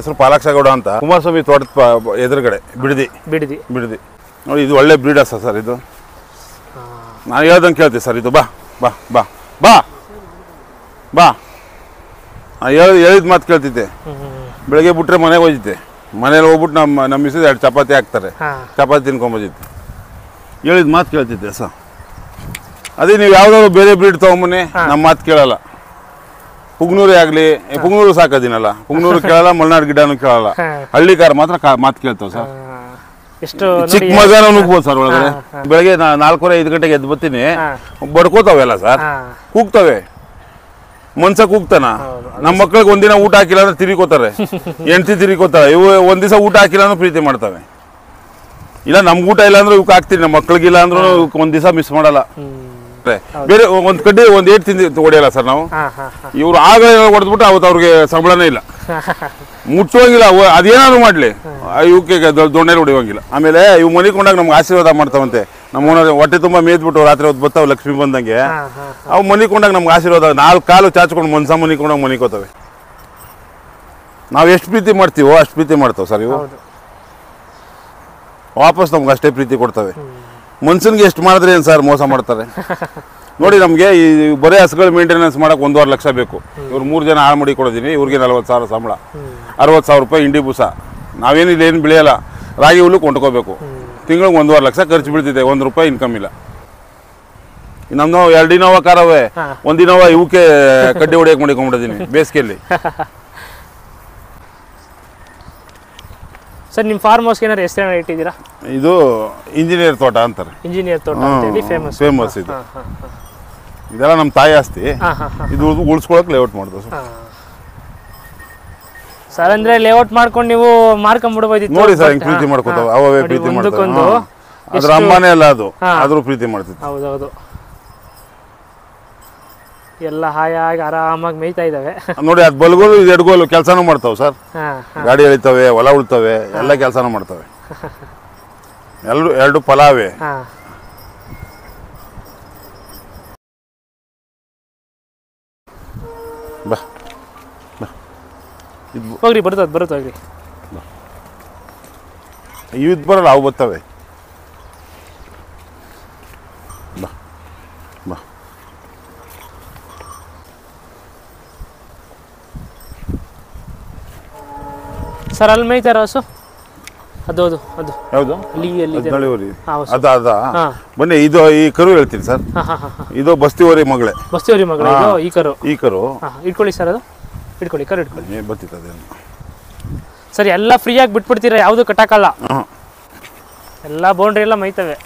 ಹೆಸರು ಪಾಲಾಕ್ಷಗೌಡ ಅಂತ ಕುಮಾರಸ್ವಾಮಿ ತೋಟದ ಪ- ಎದುರುಗಡೆ ಬಿಡದಿ ಬಿಡಿದಿ ಬಿಡದಿ ನೋಡಿ ಇದು ಒಳ್ಳೆ ಬ್ರೀಡರ್ಸ ಸರ್ ಇದು ನಾನು ಹೇಳ್ದಂಗೆ ಕೇಳ್ತೀವಿ ಸರ್ ಇದು ಬಾ ಬಾ ಬಾ ಬಾ ಬಾ ಹೇಳಿ ಹೇಳಿದ ಮಾತು ಕೇಳ್ತಿದ್ದೆ ಹ್ಮ್ ಹ್ಮ್ ಬೆಳಗ್ಗೆ ಬಿಟ್ರೆ ಮನೆಗೆ ಹೋಗಿದ್ದೆ ಮನೇಲಿ ಹೋಗ್ಬಿಟ್ಟು ನಮ್ಮ ನಮ್ಮ ಮಿಸ್ಸಸ್ ಎರಡು ಚಪಾತಿ ಹಾಕ್ತಾರೆ ಹಾಂ ಚಪಾತಿ ತಿನ್ಕೊಂಬಂದಿದ್ದೆ ಹೇಳಿದ ಮಾತು ಕೇಳ್ತಿದ್ದೆ ಸರ್ ಅದೇ ನೀವು ಯಾವುದಾದ್ರು ಬೇರೆ ಬ್ರೀಡ್ ತೊಗೊಂಬನ್ನಿ ನಮ್ಮ ಮಾತು ಕೇಳಲ್ಲ ಪುಗ್ನೂರೇ ಆಗಲಿ ಪುಗ್ನೂರು ಸಾಕೋದಿನಲ್ಲ ಪುಗ್ನೂರು ಕೇಳಲ್ಲ ಮಲೆನಾಡು ಗಿಡನೂ ಕೇಳಲ್ಲ ಹಾ. ಹಳ್ಳಿ ಕಾರ್ ಮಾತ್ರ ಕಾ ಮಾತು ಕೇಳ್ತಾವೆ ಸರ್ ಎಷ್ಟು ಚಿಕ್ಕ ನೋಡಿ ಮಗನ ನುಗ್ಬೋದು ಸರ್ ಒಳಗಡೆ ಹಾ, ಬೆಳಗ್ಗೆ ನಾ ನಾಲ್ಕೂವರೆ ಐದು ಗಂಟೆಗೆ ಎದ್ದು ಬರ್ತೀನಿ ಹಾ. ಬಡ್ಕೋತಾವೆಲ್ಲ ಸರ್ ಹಾಂ ಕೂಗ್ತವೆ ಮನ್ಸ ಕೂಗ್ತಾನ ಹೌದು. ನಮ್ಮ ಮಕ್ಳಿಗೆ ಒಂದಿನ ಊಟ ಹಾಕಿಲ್ಲ ಅಂದ್ರೆ ತಿರಿಕೋತಾರೆ ಹೆಂಡ್ತಿ ತಿರಿಕೋತಾರೆ ಇವು ಒಂದ್ ದಿವಸ ಊಟ ಹಾಕಿಲ್ಲ ಅಂದ್ರೆ ಪ್ರೀತಿ ಮಾಡ್ತವೆ ಇಲ್ಲ ನಮ್ಗೆ ಊಟ ಇಲ್ಲ ಅಂದ್ರೆ ಇವಕ್ಕೆ ಹಾಕ್ತೀನಿ ನಮ್ಮ ಮಕ್ಳಿಗಿಲ್ಲ ಅಂದ್ರೂ ಇವಕ್ಕೆ ಒಂದ್ ದಿವಸ ಮಿಸ್ ಮಾಡಲ್ಲ ಹ್ಞೂ ಬೇರೆ ಒಂದ್ ಕಡ್ಡಿ ಒಂದ್ ಏಟ್ ತಿಂದು ಹೊಡೆಯಲ್ಲ ಸರ್ ನಾವು ಹಾಂ ಹಾಂ ಹಾಂ ಇವ್ರು ಆಗ ಹೊಡೆದ್ಬಿಟ್ಟು ಅವತ್ತು ಅವ್ರಿಗೆ ಸಂಬಳನೇ ಇಲ್ಲ ಮುಟ್ಟುವಂಗಿಲ್ಲ ಅವು ಅದೇನಾದ್ರು ಮಾಡ್ಲಿ ಇವಕ್ಕೆ ದೊಣ್ಣೆ ಹೊಡಿಯೋಂಗಿಲ್ಲ ಆಮೇಲೆ ಇವು ಮನಿಕೊಂಡಾಗ ನಮ್ಗೆ ಆಶೀರ್ವಾದ ಮಾಡ್ತಾವಂತೆ ನಮ್ಮ ಓನರ್ ಹೊಟ್ಟೆ ತುಂಬ ಮೇದ್ಬಿಟ್ಟು ರಾತ್ರಿ ಹೊತ್ತು ಬರ್ತಾವೆ ಲಕ್ಷ್ಮಿ ಬಂದಂಗೆ ಹಾಂ ಹಾಂ ಅವು ಮನಿಕೊಂಡಾಗ ನಮ್ಗೆ ಆಶೀರ್ವಾದ ನಾಲ್ಕು ಕಾಲು ಚಾಚ್ಕೊಂಡು ಮನ್ಸ ಮನಿಕೊಂಡಾಗ ಮನಿಕೋತವೆ ನಾವು ಎಷ್ಟು ಪ್ರೀತಿ ಮಾಡ್ತೀವೋ ಅಷ್ಟು ಪ್ರೀತಿ ಮಾಡ್ತಾವೆ ಸರ್ ಇವು ಹೌದು ವಾಪಸ್ ನಮ್ಗೆ ಅಷ್ಟೇ ಪ್ರೀತಿ ಕೊಡ್ತವೆ ಮನ್ಸನ್ಗೆ ಎಷ್ಟು ಮಾಡಿದ್ರೆ ಏನು ಸರ್ ಮೋಸ ಮಾಡ್ತಾರೆ ನೋಡಿ ನಮಗೆ ಈ ಬರೀ ಹಸುಗಳು ಮೇಂಟೆನೆನ್ಸ್ ಮಾಡಕ್ಕೆ ಒಂದೂವರೆ ಲಕ್ಷ ಬೇಕು ಇವ್ರು ಮೂರು ಜನ ಆಳು ಮಡಿ ಕೊಡೋದೀನಿ ಇವ್ರಿಗೆ ನಲ್ವತ್ತು ಸಾವಿರ ಸಂಬಳ ಅರವತ್ತು ಸಾವಿರ ರೂಪಾಯಿ ಇಂಡಿ ಬೂಸ ನಾವೇನಿಲ್ಲ ಏನು ಬೆಳೆಯಲ್ಲ ರಾಗಿ ಹುಲ್ಲು ಕೊಂಡ್ಕೋಬೇಕು ತಿಂಗಳಿಗೆ ಒಂದೂವರೆ ಲಕ್ಷ ಖರ್ಚು ಬೀಳ್ತಿದೆ ಒಂದು ರೂಪಾಯಿ ಇನ್ಕಮ್ ಇಲ್ಲ ನಮ್ದು ಎರಡು ಇನೋವಾ ಕಾರವೆ ಹಾ. ಒಂದು ಇನೋವಾ ಇವಕ್ಕೆ ಕಡ್ಡಿ ಹೊಡಿಯಕ್ಕೆ ಮಾಡಿಕೊಂಡ್ಬಿಟ್ಟಿದ್ದೀನಿ ಬೇಸಿಗೆಯಲ್ಲಿ ಸರ್ ನಿಮ್ಮ ಫಾರ್ಮ್ ಹೌಸ್ಗೆ ಏನಾದ್ರು ಹೆಸರೇನಾರು ಇಟ್ಟಿದ್ದೀರಾ ಇದು ಇಂಜಿನಿಯರ್ ತೋಟ ಅಂತಾರೆ ಇಂಜಿನಿಯರ್ ತೋಟ ಅಂತೇಳಿ ಫೇಮಸ್ ಫೇಮಸ್ ಇದು ಹಾಂ ಹಾಂ ಹಾಂ ಇದೆಲ್ಲ ನಮ್ಮ ತಾಯಿ ಆಸ್ತಿ ಹಾಂ ಹಾಂ ಹಾಂ ಇದು ಉಳಿಸ್ಕೊಳಕ್ಕೆ ಲೇಔಟ್ ಮಾಡಿದ್ರು ಸರ್ ಹಾಂ ಸರ್ ಅಂದ್ರೆ ಲೇಔಟ್ ಮಾಡ್ಕೊಂಡು ನೀವು ಮಾರ್ಕೊಂಡ್ಬಿಡ್ಬೋದಿತ್ತು ನೋಡಿ ಸರ್ but, ಹಿಂಗೆ ಪ್ರೀತಿ ಹಾ, ಮಾಡ್ಕೋತಾವೆ ಹಾ. ಅವೇ ನೋಡಿ, ಪ್ರೀತಿ ಮಾಡ್ತಾವೆ ಒಂದಕ್ಕೊಂದು ಹಾ. ಅದ್ರ ಎಷ್ಟು- ಅಮ್ಮನೇ ಅಲ್ಲ ಅದು ಹಾ. ಆದ್ರೂ ಪ್ರೀತಿ ಮಾಡ್ತಿತ್ತು ಹೌದೌದು ಎಲ್ಲ ಹಾಯಾಗಿ ಆರಾಮಾಗಿ ಮೇಯ್ತಾ ಇದ್ದಾವೆ ನೋಡಿ ಅದು ಬಲ್ಗೋಲು ಇದು ಎಡ್ಗೋಲು ಕೆಲಸನೂ ಮಾಡ್ತಾವೆ ಸರ್ ಹಾಂ ಹಾಂ ಗಾಡಿ ಎಳಿತವೆ ಹೊಲ ಉಳ್ತವೆ ಎಲ್ಲ ಕೆಲಸನೂ ಮಾಡ್ತವೆ ಎರಡು ಎರಡು ಪಲಾವೆ ಹಾಂ ಬಾ ಬಾ ಇದು ಹೋಗ್ರಿ ಬರ್ತದೆ ಬರುತ್ತೆ ಹೋಗ್ರಿ ಇವ್ ಬರಲ್ಲ ಅವು ಬರ್ತವೆ ಬಾ ಬಾ ಸರ್ ಅಲ್ಲಿ ಮೇಯ್ತಾರ ಹಸು ಅದು ಅದು ಅದು ಯಾವುದು ಅಲ್ಲಿ ಅಲ್ಲಿ ಇದೆ ಹದಿನೇಳುವರೆ ಹಾಂ ಹಸು ಅದ ಅದ ಹಾಂ ಬನ್ನಿ ಇದು ಈ ಕರು ಹೇಳ್ತೀನಿ ಸರ್ ಹಾಂ ಹಾಂ ಹಾಂ ಹಾಂ ಇದು ಬಸ್ತಿವರಿ ಮಗಳೇ ಬಸ್ತೀವ್ರಿ ಮಗಳು ಇದು ಈ ಕರು ಈ ಕರು ಹಾಂ ಇಟ್ಕೊಳ್ಳಿ ಸರ್ ಅದು ಇಟ್ಕೊಳ್ಳಿ ಕರು ಇಟ್ಕೊಳ್ಳಿ ಏ, ಬರ್ತಿತ್ತು ಅದೇನು ಸರ್ ಎಲ್ಲ ಫ್ರೀಯಾಗಿ ಬಿಟ್ಬಿಡ್ತೀರಾ ಯಾವುದು ಕಟ್ಟಕ್ಕಲ್ಲ ಹಾಂ ಎಲ್ಲ ಬೌಂಡ್ರಿ ಎಲ್ಲ ಮೈತವೆ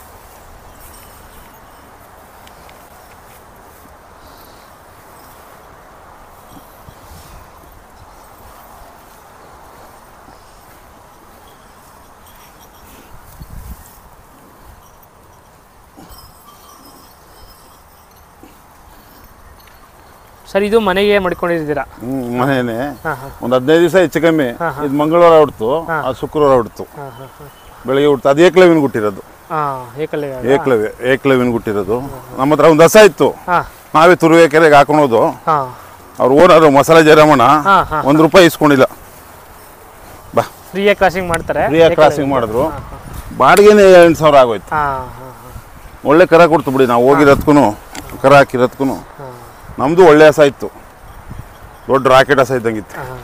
ಸರ್ ಇದು ಮನೆಗೆ ಮಾಡ್ಕೊಂಡಿದ್ದೀರಾ ಹ್ಞೂ ಮನೇನೆ ಹಾಂ ಹಾಂ ಒಂದು ಹದಿನೈದು ದಿವಸ ಹೆಚ್ಚು ಕಮ್ಮಿ ಇದು ಮಂಗಳವಾರ ಹುಡ್ತು ಅದು ಶುಕ್ರವಾರ ಹುಡ್ತು ಹಾಂ ಹಾಂ ಹಾಂ ಬೆಳಿಗ್ಗೆ ಹುಡ್ತು ಅದು ಏಕಲವ್ಯನ ಹುಟ್ಟಿರೋದು ಹಾಂ ಏಕಲ್ಲೇ ಏಕಲವ್ಯ ಏಕಲವ್ಯನ ಹುಟ್ಟಿರೋದು ನಮ್ಮ ಹತ್ರ ಒಂದು ಹಸ ಇತ್ತು ಹಾಂ ನಾವೇ ತುರುವೆ ಕೆರೆಗೆ ಹಾಕೊಳೋದು ಹಾಂ ಅವ್ರು ಓನರು ಮಸಾಲೆ ಜಯರಾಮಣ್ಣ ಹಾಂ ಹಾಂ ಒಂದು ರೂಪಾಯಿ ಇಸ್ಕೊಂಡಿಲ್ಲ ಬಾ ಫ್ರೀಯಾಗಿ ಕ್ರಾಸಿಂಗ್ ಮಾಡ್ತಾರೆ ಫ್ರೀಯಾಗಿ ಕ್ರಾಸಿಂಗ್ ಮಾಡಿದ್ರು ಬಾಡಿಗೆನೇ ಎಂಟು ಸಾವಿರ ಆಗೋಯ್ತು ಹಾಂ ಹಾಂ ಹಾಂ ಒಳ್ಳೆ ಕರ ಕೊಡ್ತು ಬಿಡಿ ನಾವು ಹೋಗಿರೋದ್ಕು ಕರ ಹಾಕಿರೋದ್ಕು ಹಾಂ ನಮ್ಮದು ಒಳ್ಳೆ ಹಸ ಇತ್ತು ದೊಡ್ಡ ರಾಕೆಟ್ ಹಸ ಇದ್ದಂಗಿತ್ತು ಹಾಂ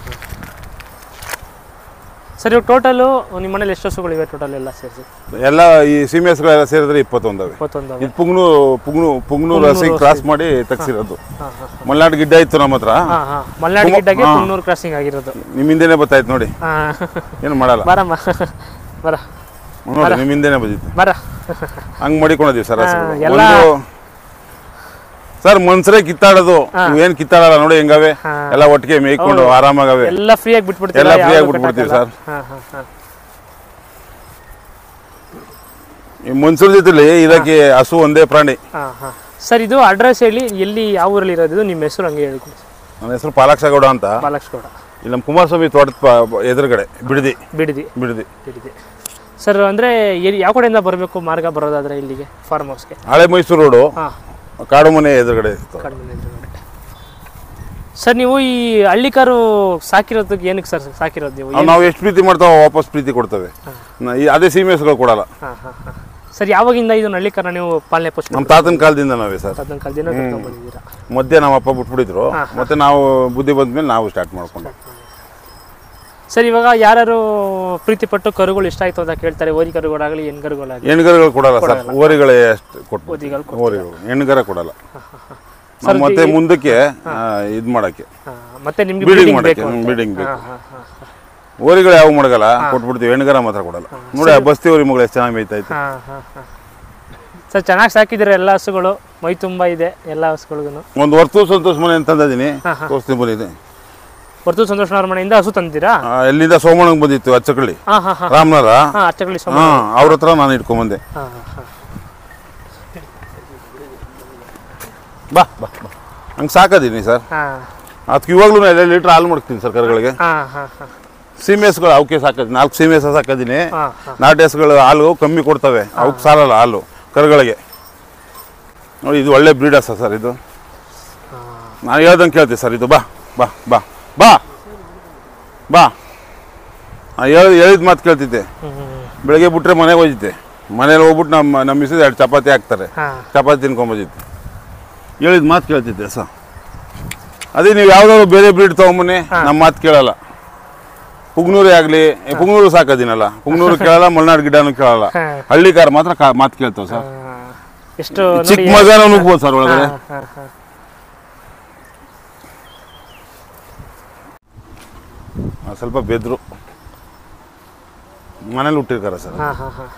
ಸರ್ ಇವಾಗ ಟೋಟಲು ನಿಮ್ಮ ಮನೇಲಿ ಎಷ್ಟು ಹಸುಗಳಿವೆ ಟೋಟಲ್ ಎಲ್ಲ ಸೇರಿಸಿ ಎಲ್ಲ ಈ ಸೀಮೆ ಹಸುಗಳೆಲ್ಲ ಸೇರಿದ್ರೆ ಇಪ್ಪತ್ತೊಂದವೆ ಇಪ್ಪತ್ತೊಂದು ಇದು ಪುಗ್ನೂರು ಪುಗ್ನು ಪುಗ್ನೂರು ಹಸಿ ಕ್ರಾಸ್ ಮಾಡಿ ತೆಗ್ಸಿರೋದು ಹಾಂ ಹಾಂ ಮಲೆನಾಡು ಗಿಡ್ಡ ಇತ್ತು ನಮ್ಮ ಹತ್ರ ಹಾಂ ಹಾಂ ಮಲೆನಾಡು ತುಂಬ- ಗಿಡ್ಡಗೆ ಹಾ. ಮುನ್ನೂರು ಕ್ರಾಸಿಂಗ್ ಆಗಿರೋದು ನಿಮ್ಮ ಹಿಂದೆನೇ ಬತ್ತಾಯ್ತು ನೋಡಿ ಹಾಂ ಏನು ಮಾಡಲ್ಲ ಬರಮ್ಮ ಬರ ನೋಡಿ ನಿಮ್ಮ ಹಿಂದೆನೇ ಬಂದಿತ್ತು ಬರ ಹಂಗೆ ಮಾಡಿಕೊಂಡಿದ್ದೀವಿ ಸರ್ ಹಸುಗಳು. ಹಾ, ಎಲ್ಲ- ಒಂದು ಸರ್ ಮನ್ಸರೇ ಕಿತ್ತಾಡೋದು ಏನು ಕಿತ್ತಾಡಲ್ಲ ನೋಡಿ ಹೆಂಗವೆ ಹಾ. ಎಲ್ಲ ಒಟ್ಟಿಗೆ ಮೇಯ್ಕೊಂಡು ಆರಾಮಾಗವೆ ಎಲ್ಲ ಫ್ರೀಯಾಗಿ ಬಿಟ್ಬಿಡ್ತೀರಾ ಎಲ್ಲ free ಆಗಿ ಯಾವ್ದು ಬಿಟ್ಬಿಡ್ತೀವಿ ಕಟ್ಟಕ್ಕಲ್ಲ? ಹಾಂ ಹಾಂ ಹಾಂ ಈ ಮನ್ಸೂರ್ ಜೊತೆಲಿ ಇದಕ್ಕೆ ಹಸು ಒಂದೇ ಪ್ರಾಣಿ ಹಾಂ ಹಾಂ ಸರ್ ಇದು ಅಡ್ರೆಸ್ ಹೇಳಿ ಎಲ್ಲಿ ಯಾವ ಊರಲ್ಲಿ ಇರೋದು ಇದು ನಿಮ್ಮ ಹೆಸರು ಹಂಗೆ ಹೇಳ್ಕೊಡಿ ನನ್ನ ಹೆಸರು ಪಾಲಾಕ್ಷಗೌಡ ಅಂತ ಬಾಲಕ್ಷ್ಗೌಡ ಇಲ್ಲಿ ನಮ್ಮ ಕುಮಾರಸ್ವಾಮಿ ತೋಟದ ಪ- ಎದುರುಗಡೆ ಬಿಡದಿ ಬಿಡಿದಿ ಬಿಡದಿ ಬಿಡಿದಿ ಸರ್ ಅಂದರೆ ಎಲ್ಲಿ ಯಾವ ಕಡೆಯಿಂದ ಬರಬೇಕು ಮಾರ್ಗ ಬರೋದಾದ್ರೆ ಇಲ್ಲಿಗೆ ಫಾರ್ಮ್ ಹೌಸ್ಗೆ ಹಳೆ ಮೈಸೂರು ರೋಡು ಹಾಂ ಕಾಡು ಮನೆ ಎದುರುಗಡೆ ಇತ್ತು ಕಡಿಮೆ ಎದುರುಗಡೆ ಸರ್ ನೀವು ಈ ಹಳ್ಳಿಕಾರು ಸಾಕಿರೋದಕ್ಕೆ ಏನಕ್ಕೆ ಸರ್ ಸಾಕಿರೋದು ನೀವು ಅವ್ ನಾವು ಎಷ್ಟು ಪ್ರೀತಿ ಮಾಡ್ತಾವೋ ವಾಪಸ್ ಪ್ರೀತಿ ಕೊಡ್ತವೆ ನ- ಈ- ಅದೇ ಸೀಮೆ ಹಸುಗಳು ಕೊಡಲ್ಲ ಹಾಂ ಹಾಂ ಹಾಂ ಸರ್ ಯಾವಾಗಿಂದ ಇದು ಹಳ್ಳಿಕಾರನ ನೀವು ಪಾಲನೆ ಪೋಷಣೆ ನಮ್ಮ ತಾತನ ಕಾಲದಿಂದ ನಾವೇ ಸರ್ ಅದನ್ನ ಕಾಲದಿಂದ ಕರ್ಕೊಂಡ್ಬಂದಿದ್ದೀರಾ ಮಧ್ಯೆ ನಮ್ಮ ಅಪ್ಪ ಬಿಟ್ಬಿಟ್ಟಿದ್ರು ಮತ್ತೆ ನಾವು ಬುದ್ಧಿ ಬಂದ್ಮೇಲೆ ನಾವು ಸ್ಟಾರ್ಟ್ ಮಾಡ್ಕೊಂಡು ಸರ್ ಇವಾಗ ಯಾರು ಪ್ರೀತಿ ಪಟ್ಟು ಕರುಗಳು ಇಷ್ಟ ಆಯ್ತು ಅಂತ ಕೇಳ್ತಾರೆ ಓದಿ ಕರುಗಳಾಗಲಿ ಹೆಣ್ ಕರುಗಳಾಗಲಿ ಹೆಣ್ಗರುಗಳು ಕೊಡಲ್ಲ ಸರ್ ಓರಿಗಳೇ ಅಷ್ಟು ಕೊಟ್ಟು ಓದಿಗಳು ಓರಿಗಳು ಹೆಣ್ಗರ ಕೊಡಲ್ಲ ನಾವು ಮತ್ತೆ ಮುಂದಕ್ಕೆ ಇದು ಮಾಡಕ್ಕೆ ಹಾಂ ಮತ್ತೆ ನಿಮ್ಗೆ ಬೀಡಿಂಗ್ ಬ್ರೀಡಿಂಗ್ ಮಾಡಕ್ಕೆ ಬೇಕು ಬೀಡಿಂಗ್ ಬೇಕು ಹಾಂ ಹಾಂ ಹಾಂ ಓರಿಗಳು ಯಾವ ಮಡಗಲ್ಲ ಕೊಟ್ಬಿಡ್ತೀವಿ ಹೆಣ್ಗರ ಮಾತ್ರ ಕೊಡಲ್ಲ ನೋಡಿ ಆ ಬಸ್ತಿ ಓರಿ ಮಗಳು ಎಷ್ಟು ಚೆನ್ನಾಗಿ ಮೇಯ್ತಾ ಇತ್ತು ಹಾಂ ಹಾಂ ಹಾಂ ಸರ್ ಚೆನ್ನಾಗಿ ಸಾಕಿದ್ದೀರ ಎಲ್ಲ ಹಸುಗಳು ಮೈ ತುಂಬ ಇದೆ ಎಲ್ಲ ಹಸುಗಳಿಗೂ ಒಂದು ವರ್ತೂ ಸಂತೋಷ ಮನೆ ಅಂತ ತಂದಿದ್ದೀನಿ ತೋರಿಸ್ತೀನಿ ಬಂದಿದೆ ಹೊರತು ಸಂತೋಷನವ್ರ ಮನೆಯಿಂದ ಹಸು ತಂದಿದ್ದೀರಾ ಎಲ್ಲಿಂದ ಸೋಮಣ್ಣಂಗೆ ಬಂದಿತ್ತು ಅಚ್ಚಕಳ್ಳಿ ಹಾಂ ಹಾಂ ಹಾಂ ರಾಮನಗರ ಹಾಂ ಅಚ್ಚಗಳಿ ಸಮ ಹಾಂ ಅವ್ರ ಹತ್ರ ನಾನು ಇಟ್ಕೊಂಬಂದೆ ಹಾಂ ಹಾಂ ಹಾಂ ಬಾ ಬಾ ಬಾ ಹಂಗೆ ಸಾಕದೀನಿ ಸರ್ ಹಾಂ ಅದಕ್ಕೆ ಇವಾಗಲೂ ಎರಡು ಲೀಟ್ರ್ ಹಾಲು ಮಾಡ್ತೀನಿ ಸರ್ ಕರುಗಳಿಗೆ ಹಾಂ ಹಾಂ ಹಾಂ ಸೀಮೆ ಹಸುಗಳು ಅವಕ್ಕೆ ಸಾಕದೀನಿ ನಾಲ್ಕು ಸೀಮೆ ಹಸು ಸಾಕದೀನಿ ಹಾಂ ಹಾಂ ನಾಟಿ ಹಸುಗಳು ಹಾಲು ಕಮ್ಮಿ ಕೊಡ್ತವೆ ಅವಕ್ಕೆ ಸಾಲಲ್ಲ ಹಾಲು ಕರುಗಳಿಗೆ ನೋಡಿ ಇದು ಒಳ್ಳೆ ಬ್ರೀಡ್ ಹಸ ಸರ್ ಇದು ನಾನು ಹೇಳ್ದಂಗೆ ಕೇಳ್ತೀವಿ ಸರ್ ಇದು ಬಾ ಬಾ ಬಾ ಬಾ ಬಾ ನಾನು ಹೇಳಿ ಹೇಳಿದ ಮಾತು ಕೇಳ್ತಿದ್ದೆ ಹ್ಞೂ ಬೆಳಗ್ಗೆ ಬಿಟ್ರೆ ಮನೆಗೆ ಹೋಗಿದ್ದೆ ಮನೇಲಿ ಹೋಗ್ಬಿಟ್ಟು ನಮ್ಮ ನಮ್ಮ ಮಿಸ್ಸಸ್ ಎರಡು ಚಪಾತಿ ಹಾಕ್ತಾರೆ ಹಾಂ ಚಪಾತಿ ತಿನ್ಕೊಂಬಂದಿದ್ದೆ ಹೇಳಿದ ಮಾತು ಕೇಳ್ತಿದ್ದೆ ಸ ಅದೇ ನೀವು ಯಾವ್ದಾದ್ರು ಬೇರೆ ಬ್ರೀಡ್ ತೊಗೊಂಬನ್ನಿ ನಮ್ಮ ಮಾತು ಕೇಳಲ್ಲ ಪುಗ್ನೂರೇ ಆಗಲಿ ಪುಗ್ನೂರು ಸಾಕೋದಿನಲ್ಲ ಪುಗ್ನೂರು ಕೇಳಲ್ಲ ಮಲ್ನಾಡು ಗಿಡನೂ ಕೇಳಲ್ಲ ಹಾಂ ಹಳ್ಳಿ ಕಾರ್ ಮಾತ್ರ ಕಾ- ಮಾತು ಕೇಳ್ತಾವೆ ಸರ್ ಹಾಂ. ಎಷ್ಟು ಚಿಕ್ಕ ನೋಡಿ ಮಗನೂ ನುಗ್ಬೋದು ಸರ್ ಒಳಗಡೆ ಹಾಂ ಹಾಂ ಹಾಂ ಆ, ಸ್ವಲ್ಪ ಬೆದ್ರು ಮನೇಲಿ ಹುಟ್ಟಿರ್ತಾರೆ ಸರ್ ಹಾಂ ಹಾಂ ಹಾಂ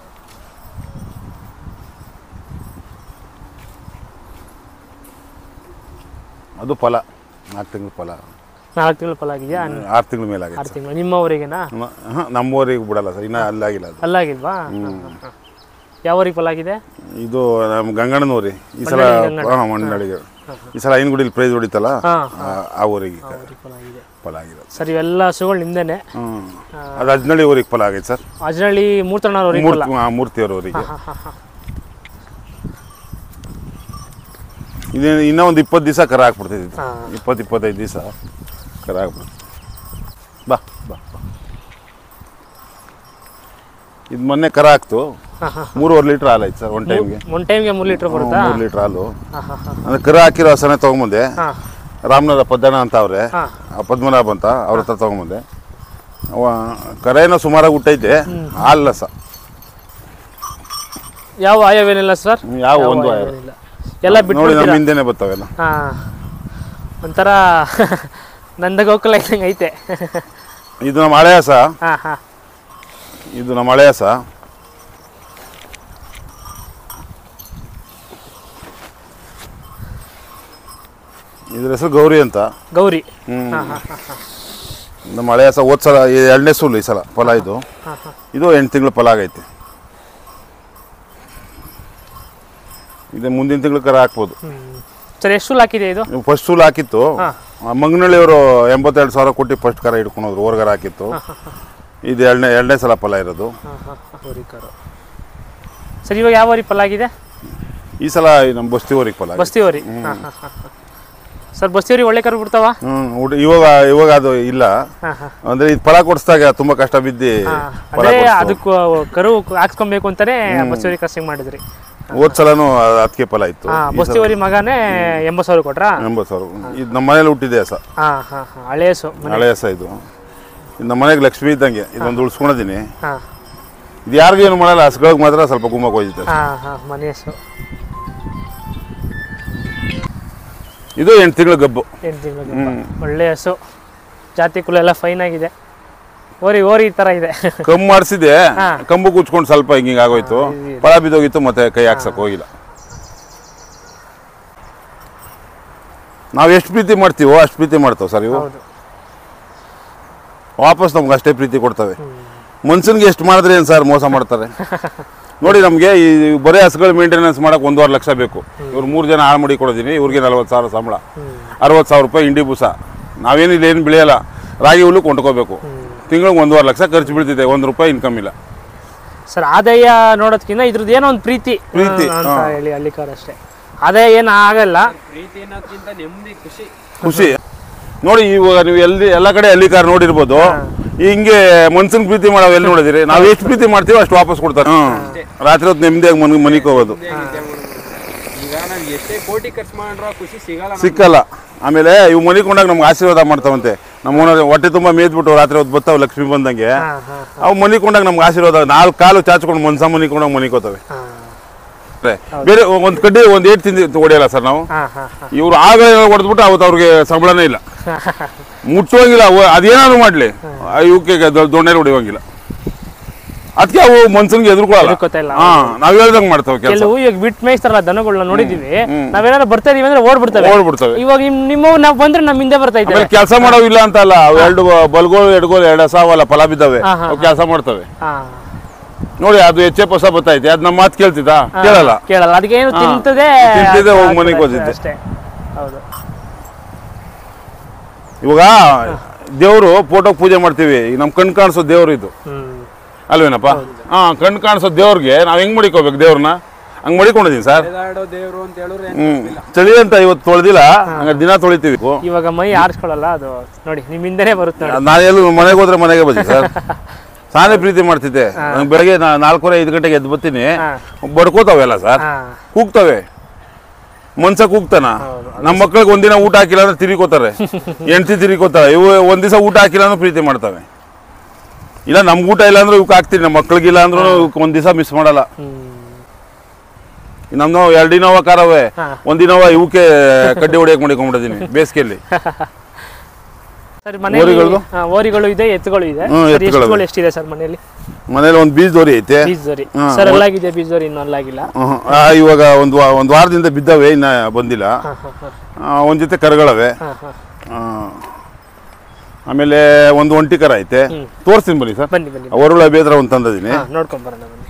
ಅದು ಫಲ ನಾಲ್ಕು ತಿಂಗಳ ಫಲ ನಾಲ್ಕು ತಿಂಗಳು ಫಲ ಆಗಿದೆಯಾ ಆರು ತಿಂಗಳ ಮೇಲೆ ಆಗೈತೆ ಆರು ತಿಂಗಳು ನಿಮ್ಮವರಿಗೆನಾ ನಮ್ಮ ಹಾಂ ನಮ್ಮೂರಿಗೆ ಬಿಡಲ್ಲ ಸರ್ ಇನ್ನೂ ಅಲ್ಲಾಗಿಲ್ಲ ಅದು ಅಲ್ಲಾಗಿಲ್ವಾ ಹಾಂ, ಹಾಂ, ಹಾಂ. ಯಾವ ಊರಿಗೆ ಫಲ ಆಗಿದೆ ಇದು ನಮ್ಮ ಗಂಗಣ್ಣನೂರಿ ಈ ಸಲ ಹಾಂ ಮಂಡಳಿಗೆ ಈ ಸಲ ಐನಗುಡಿಲಿ ಪ್ರೈಸ್ ಹೊಡಿತಲ್ಲ ಹಾಂ ಆ- ಆ ಊರಿಗೆ ಊರಿಗೆ ಫಲ ಆಗಿದೆ ಫಲ ಆಗಿರೋದು ಸರ್ ಇವೆಲ್ಲ ಹಸುಗಳು ನಿಮ್ದೇನೆ ಹ್ಞೂ ಅದು ಅಜ್ನಳ್ಳಿ ಊರಿಗೆ ಫಲ ಆಗೈತೆ ಸರ್ ಅಜ್ನಳ್ಳಿ ಮೂರ್ತಣ್ಣವ್ರಿಗೆ ಫಲ ಮೂರ್ತಿ ಆ, ಮೂರ್ತಿಯವ್ರ ಊರಿಗೆ ಹಾಂ ಹಾಂ ಹಾಂ ಇದೇನು ಇನ್ನೂ ಒಂದು ಇಪ್ಪತ್ತು ದಿವಸ ಕರ ಹಾಕ್ಬಿಡ್ತಿದ್ದು ಹಾಂ. ಇಪ್ಪತ್ತು ಇಪ್ಪತ್ತೈದು ದಿವಸ ಕರ ಹಾಕ್ಬಿಡ್ತು ಬಾ ಬಾ ಬಾ ಇದು ಮೊನ್ನೆ ಕರ ಹಾಕ್ತು ಹಾಂ ಹಾಂ ಮೂರುವರೆ ಲೀಟ್ರ್ ಹಾಲು ಆಯ್ತು ಸರ್ ಒನ್ ಟೈಮ್ಗೆ ಒನ್ ಟೈಮ್ಗೆ ಮೂರು ಲೀಟ್ರ್ ಬರುತ್ತಾ ಮೂರು ಲೀಟ್ರ್ ಹಾಲು ಹಾಂ ಹಾಂ ಹಾಂ ಅಂದ್ರೆ ಕರ ಹಾಕಿರೋ ಹಸನೆ ತೊಗೊಂಬಂದೆ ಹಾಂ ರಾಮನಾಥ ಪದ್ದಣ ಅಂತ ಅವ್ರೆ ಹಾಂ ಆ ಪದ್ಮನಾಭ ಅಂತ ಅವ್ರ ಹತ್ರ ತೊಗೊಂಬಂದೆ ಅವ ಕರ ಏನೋ ಸುಮಾರಾಗಿ ಹುಟ್ಟೈತೆ ಹಾಲಲ್ಲ ಸ ಯಾವ ಆಯವೇನಿಲ್ಲ ಸರ್ ಯಾವ ಒಂದು ಆಯವೇನಿಲ್ಲ ಎಲ್ಲ ನೋಡಿ ಬಿಟ್ಟು ನಮ್ಮ ಹಿಂದೆನೆ ಬರ್ತಾವೆಲ್ಲ ಹಾಂ ಒಂಥರ ನಂದ ಗೋಕುಲ ಇದ್ದಂಗೆ ಐತೆ ಇದು ನಮ್ಮ ಹಳೆ ಹಸ ಹಾಂ ಹಾಂ ಇದು ನಮ್ಮ ಹಳೆ ಹಸ ಇದ್ರ ಹೆಸರು ಗೌರಿ ಅಂತ ಗೌರಿ ಹ್ಮ್. ಹಾಂ ಹಾಂ ಹಾಂ ಹಾಂ ನಮ್ಮ ಹಳೆ ಹಸ ಹೋದ್ ಸಲ ಈ ಎರಡನೇ ಸೂಲು ಈ ಸಲ ಫಲ ಇದು ಹಾಂ ಹಾಂ ಇದು ಎಂಟು ತಿಂಗಳು ಫಲ ಆಗೈತೆ ಇದೆ ಮುಂದಿನ ತಿಂಗಳು ಕರ ಹಾಕ್ಬೋದು ಹ್ಞೂ ಸರ್ ಎಷ್ಟು ಸುಲ್ ಹಾಕಿದೆ ಇದು ಫಸ್ಟ್ ಸೂಲ್ ಹಾಕಿತ್ತು ಹಾಂ ಆ ಮಂಗನಳ್ಳಿಯವರು ಎಂಬತ್ತೆರಡು ಸಾವಿರ ಕೊಟ್ಟು ಫಸ್ಟ್ ಕರ ಹಿಡ್ಕೊಂಡೋದ್ರು ಓರ್ಗರ ಹಾಕಿತ್ತು ಇದು ಎರಡನೇ ಎರಡನೇ ಸಲ ಫಲ ಇರೋದು ಹಾಂ ಹಾಂ ಹೋರಿ ಕಾರು ಸರ್ ಇವಾಗ ಯಾವ ಹೋರಿ ಫಲ ಆಗಿದೆ ಈ ಸಲ ನಮ್ಮ ಬಸ್ತಿ ಊರಿಗೆ ಫಲ ಆಗಿದೆ. ಬಸ್ತಿ ಹೋರಿ ಹಾಂ ಹಾಂ ಹಾಂ ಸರ್ ಬಸ್ತಿ ಹೋರಿ ಒಳ್ಳೆ ಕರು ಬಿಡ್ತಾವ ಹ್ಮ್ ಉಡ್- ಇವಾಗ ಇವಾಗ ಅದು ಇಲ್ಲ ಹಾಂ ಹಾಂ ಅಂದ್ರೆ ಇದು ಫಲ ಕೊಡಿಸಿದಾಗ ತುಂಬಾ ಕಷ್ಟ ಬಿದ್ದು ಫಲ ಅದೇ ಕೊಡ್ಸ್ತು. ಅದಕ್ಕೂ ಕರು ಹಾಕ್ಸ್ಕೊಬೇಕು ಅಂತಾನೆ ಬಸ್ತಿ ಹೋರಿ ಕ್ರಾಸಿಂಗ್ ಮಾಡಿದ್ರಿ ಹೋದ್ ಸಲನೂ ಅದಕ್ಕೆ ಫಲ ಇತ್ತು ಹಾಂ ಬಸ್ತಿ ಹೋರಿ ಮಗನೇ ಎಂಬತ್ತು ಸಾವಿರ ಕೊಟ್ರಾ ಎಂಬತ್ತು ಸಾವಿರ ಇದು ನಮ್ಮ ಮನೇಲಿ ಹುಟ್ಟಿದೆ ಹಸ ಹಾಂ ಹಾಂ ಹಾಂ ಹಳೆ ಹಸು ಮನೆ ಹಳೆ ಹಸ ಇದು ಇದು ನಮ್ಮ ಮನೆಗೆ ಲಕ್ಷ್ಮಿ ಇದ್ದಂಗೆ ಇದೊಂದು ಉಳಿಸ್ಕೊಂಡಿದ್ದೀನಿ ಹಾಂ ಇದು ಯಾರಿಗೂ ಏನು ಮಾಡಲ್ಲ ಹಸ್ಗಳಿಗೆ ಮಾತ್ರ ಸ್ವಲ್ಪ ಗುಮ್ಮಕ್ಕೆ ಹೋಯ್ತದೆ ಹಾಂ ಹಾಂ ಮನೆ ಹಸು ಇದು ಎಂಟು ತಿಂಗಳು ಗಬ್ಬು ಎಂಟು ತಿಂಗಳು ಒಳ್ಳೆ ಹಸು ಜಾತಿ ಕುಲ ಎಲ್ಲ ಫೈನ್ ಆಗಿದೆ ಓರಿ ಓರಿ ಈ ಥರ ಇದೆ ಕಮ್ಮು ಮಾಡಿಸಿದೆ ಹಾ. ಕಂಬು ಕುಚ್ಕೊಂಡು ಸ್ವಲ್ಪ ಹಿಂಗೆ ಆಗೋಯ್ತು ಫಲ ಬಿದ್ದೋಗಿತ್ತು ಮತ್ತೆ ಕೈ ಹಾಕ್ಸಕ್ ಹೋಗಿಲ್ಲ ನಾವು ಎಷ್ಟು ಪ್ರೀತಿ ಮಾಡ್ತೀವೋ ಅಷ್ಟು ಪ್ರೀತಿ ಮಾಡ್ತಾವೆ ಸರ್ ಇವು ಹೌದು ವಾಪಸ್ ನಮ್ಗೆ ಅಷ್ಟೇ ಪ್ರೀತಿ ಕೊಡ್ತವೆ ಮನ್ಸನ್ಗೆ ಎಷ್ಟು ಮಾಡಿದ್ರೆ ಏನು ಸರ್ ಮೋಸ ಮಾಡ್ತಾರೆ ನೋಡಿ ನಮಗೆ ಈ ಬರೀ ಹಸುಗಳು ಮೇಂಟೆನೆನ್ಸ್ ಮಾಡಕ್ಕೆ ಒಂದೂವರೆ ಲಕ್ಷ ಬೇಕು ಇವ್ರು ಮೂರು ಜನ ಹಾಳು ಮಾಡಿ ಕೊಡೋದೀನಿ ಇವ್ರಿಗೆ ನಲ್ವತ್ತು ಸಾವಿರ ಸಂಬಳ ಅರವತ್ತು ಸಾವಿರ ರೂಪಾಯಿ ಇಂಡಿ ಬೂಸ ನಾವೇನು ಇಲ್ಲಿ ಏನು ಬೆಳೆಯಲ್ಲ ರಾಗಿ ಹುಲ್ಲು ಕೊಂಡ್ಕೋಬೇಕು ತಿಂಗಳಿಗೆ ಒಂದೂವರೆ ಲಕ್ಷ ಖರ್ಚು ಬೀಳ್ತಿದೆ ಒಂದು ರೂಪಾಯಿ ಇನ್ಕಮ್ ಇಲ್ಲ ಸರ್ ಆದಾಯ ನೋಡೋದಕ್ಕಿಂತ ಇದ್ರದ್ದು ಏನೋ ಒಂದು ಪ್ರೀತಿ ಪ್ರೀತಿ, ಆ, ಅಂತ ಹೇಳಿ ಹಳ್ಳಿಕಾರ ಅಷ್ಟೇ ಆದಾಯ ಏನು ಆಗಲ್ಲ ಪ್ರೀತಿ ಅನ್ನೋದ್ಕಿಂತ ನೆಮ್ಮದಿ ಖುಷಿ ಖುಷಿ ನೋಡಿ ಇವಾಗ ನೀವು ಎಲ್ಲಿ ಎಲ್ಲ ಕಡೆ ಹಳ್ಳಿ ಕಾರ್ ನೋಡಿರ್ಬೋದು ಹಿಂಗೆ ಮನ್ಸನ್ ಪ್ರೀತಿ ಮಾಡೋ ಎಲ್ಲಿ ನೋಡಿದಿರಿ ನಾವು ಎಷ್ಟು ಪ್ರೀತಿ ಮಾಡ್ತೀವಿ ಅಷ್ಟು ವಾಪಸ್ ಕೊಡ್ತಾರೆ ಹ್ಮ್. ರಾತ್ರಿ ಹೊತ್ತು ನೆಮ್ಮದಿಯಾಗಿ ಮನ್ ಮನಿಗೆ ಹೋಗೋದು ಈಗ ನಾವು ಎಷ್ಟೇ ಕೋಟಿ ಖರ್ಚು ಮಾಡ್ರೋ ಖುಷಿ ಸಿಗಲ್ಲ ನಮ್ಗೆ. ಸಿಕ್ಕಲ್ಲ ಆಮೇಲೆ ಇವು ಮನಿಕೊಂಡಾಗ ನಮ್ಗೆ ಆಶೀರ್ವಾದ ಮಾಡ್ತಾವಂತೆ ನಮ್ಮ ಓನರ್ ಹೊಟ್ಟೆ ತುಂಬ ಮೇದ್ಬಿಟ್ಟು ರಾತ್ರಿ ಹೊತ್ತು ಬರ್ತಾವೆ ಲಕ್ಷ್ಮಿ ಬಂದಂಗೆ ಹಾ ಹಾ ಅವು ಮನಿಕೊಂಡಾಗ ನಮ್ಗೆ ಆಶೀರ್ವಾದ ನಾಲ್ಕು ಕಾಲು ಚಾಚ್ಕೊಂಡು ಮನ್ಸ ಮನಿಕೊಂಡಾಗ ಮನಿಕೋತವೆ ಹಾ ಬೇರೆ ಒಂದು ಕಡ್ಡಿ ಒಂದು ಏಟ್ ತಿಂದು ಹೊಡೆಯಲ್ಲ ಸರ್ ನಾವು ಹಾ ಹಾ ಹಾ ಇವ್ರು ಆಗ ಹೊಡೆದ್ಬಿಟ್ಟು ಅವತ್ತು ಅವ್ರಿಗೆ ಸಂಬಳನೇ ಇಲ್ಲ ಮುಟ್ಟುವಂಗಿಲ್ಲ ಅವು ಅದೇನಾದ್ರು ಮಾಡಲಿ ಇವಕ್ಕೆ ದೊಣ್ಣೆ ಹೊಡಿಯೋಂಗಿಲ್ಲ ಅದಕ್ಕೆ ಅವು ಮನ್ಸನ್ಗೆ ಎದುರ್ಕೊಳ್ಳಲ್ಲ ಎದುರ್ಕೊತಾ ಇಲ್ಲ. ಹಾ ನಾವ್ ಹೇಳ್ದಂಗೆ ಮಾಡ್ತಾವೆ ಕೆಲಸ ಕೆಲವು ಈಗ ಬಿಟ್ ಮೇಯಿಸ್ತಾರಲ್ಲ ದನಗಳನ್ನ ನೋಡಿದೀವಿ ನಾವೇನಾದ್ರು ಬರ್ತಾ ಇದೀವಿ ಅಂದ್ರೆ ಓಡ್ಬಿಡ್ತವೆ ಓಡ್ಬಿಡ್ತವೆ ಇವಾಗ ನಿಮ್- ನಿಮ್ಮ ನಾವ್ ಬಂದ್ರೆ ನಮ್ ಹಿಂದೆ ಬರ್ತಾ ಇದ್ದಾರೆ ಆಮೇಲೆ ಕೆಲಸ ಮಾಡೋವು ಇಲ್ಲ ಅಂತ ಅಲ್ಲ ಅವು ಎರಡು ಬಲ್ಗೋಳು ಎಡ್ಗೋಳು ಎರಡು ಹಸಾವಲ್ಲ ಫಲ ಬಿದ್ದಾವೆ ಹಾ, ಹಾ, ಅವು ಕೆಲಸ ಮಾಡ್ತವೆ ಹಾ ನೋಡಿ ಅದು ಹೆಚ್ಚೆ ಹೊಸ ಬತ್ತೈತೆ ಅದ್ ನಮ್ಮ ಮಾತು ಕೇಳ್ತಿದ್ದಾ ಕೇಳಲ್ಲ ಕೇಳಲ್ಲ ಅದಕ್ಕೆ ಏನು ತಿಂತದೆ ತಿಂತಿದೆ, ಹೋಗ್ ಅಷ್ಟೇ, ಮನೆಗ್ ಹೋಗಿದ್ದೆ. ಅಷ್ಟೇ ಹೌದು ಇವಾಗ ದೇವರು ಫೋಟೋ ಪೂಜೆ ಮಾಡ್ತೀವಿ ಈಗ ನಮ್ ಕಣ್ ಕಾಣಿಸೋ ದೇವ್ರು ಇದು ಹ್ಮ್ ಅಲ್ವೇನಪ್ಪ ಹಾ ಕಣ್ ಕಾಣಿಸೋ ದೇವ್ರಿಗೆ ನಾವ್ ಹೆಂಗ್ ಮಡಿಕೋಬೇಕು ದೇವ್ರನ್ನ ಹಂಗ್ ಮಡಿಕೊಂಡಿದೀನಿ ಸರ್ ಎಳೆದಾಡೋ ದೇವ್ರು ಅಂತ ಹೇಳಿದ್ರೆ ಹ್ಮ್ ಚಳಿ ಅಂತ ಇವತ್ತು ತೊಳೆದಿಲ್ಲ ಹಂಗ ದಿನ ತೊಳಿತೀವಿ ಇವಾಗ ಮೈ ಆರಿಸ್ಕೊಳ್ಳಲ್ಲ ಅದು ನೋಡಿ ನಿಮ್ ಹಿಂದೆನೆ ಬರುತ್ತೆ ನೋಡಿ ನಾನು ಎಲ್ಲೂ ಮನೆಗೆ ಹೋದ್ರೆ ಮನೆಗೆ ಬನ್ನಿ ಸರ್ ಸಾನೇ ಪ್ರೀತಿ ಮಾಡ್ತಿದ್ದೆ ನಂಗೆ ಬೆಳಗ್ಗೆ ನಾ ನಾಲ್ಕೂವರೆ ಐದು ಗಂಟೆಗೆ ಎದ್ದು ಬರ್ತೀನಿ ಹಾ. ಬಡ್ಕೋತಾವೆಲ್ಲ ಸರ್ ಹಾ ಕೂಗ್ತವೆ ಮನ್ಸ ಕೂಗ್ತಾನ ನಮ್ಮ ಮಕ್ಳಿಗೆ ಒಂದಿನ ಊಟ ಹಾಕಿಲ್ಲ ಅಂದ್ರೆ ತಿರಿಕೋತಾರೆ ಹೆಂಡ್ತಿ ತಿರಿಕೋತಾರೆ ಇವು ಒಂದ್ ದಿವಸ ಊಟ ಹಾಕಿಲ್ಲ ಅಂದ್ರೆ ಪ್ರೀತಿ ಮಾಡ್ತವೆ ಇಲ್ಲ ನಮ್ಗೆ ಊಟ ಇಲ್ಲ ಅಂದ್ರೆ ಇವಕ್ಕೆ ಹಾಕ್ತೀನಿ ನಮ್ಮ ಮಕ್ಳಿಗಿಲ್ಲ ಅಂದ್ರೂ ಇವಕ್ಕೆ ಒಂದ್ ದಿವಸ ಮಿಸ್ ಮಾಡಲ್ಲ ಹ್ಮ್ ನಮ್ದು ಎರಡು ಇನೋವಾ ಕಾರವೆ ಹಾ. ಒಂದ್ ಇನೋವಾ ಇವಕ್ಕೆ ಕಡ್ಡಿ ಹೊಡಿಯಕ್ ಮಾಡಿಕೊಂಡ್ಬಿಟ್ಟಿದ್ದೀನಿ ಬೇಸಿಗೆಯಲ್ಲಿ ಸರ್ ಮನೆಯಲ್ಲಿ ಓರಿಗಳ್ದು? ಹಾ, ಓರಿಗಳು ಇದೆ ಎತ್ತುಗಳು ಇದೆ ಹ್ಮ್, ಸರ್ ಎತ್ತುಗಳು ಎಷ್ಟುಗಳು ಎಷ್ಟಿದೆ ಸರ್ ಮನೆಯಲ್ಲಿ ಮನೇಲಿ ಒಂದು ಬೀಜ ದೋರಿ ಐತೆ ಬೀಜದೋರಿ ಹಾ, ಸರ್ ಅಲ್ಲಾಗಿದೆ ಬೀಜದೋರಿ ಇನ್ನೂ ಅಲ್ಲಾಗಿಲ್ಲ ಹ್ಮ್. ಆ, ಇವಾಗ ಒಂದು ವಾ- ಒಂದು ವಾರದಿಂದ ಬಿದ್ದವೆ ಇನ್ನ ಬಂದಿಲ್ಲ ಹಾ ಹಾ ಹಾ ಆ, ಒಂದ್ ಜೊತೆ ಕರುಗಳವೆ ಹಾ ಹಾ ಆ, ಆಮೇಲೆ ಒಂದು ಒಂಟಿ ಕರ ಐತೆ ತೋರಿಸ್ತೀನಿ ಬನ್ನಿ ಸರ್ ಬನ್ನಿ ಬನ್ನಿ ಅವರುಳ ಬೇದ್ರ ಒಂದು ತಂದಿದ್ದೀನಿ ಹಾ ನೋಡ್ಕೊಂಡ್ ಬರೋಣ ಬನ್ನಿ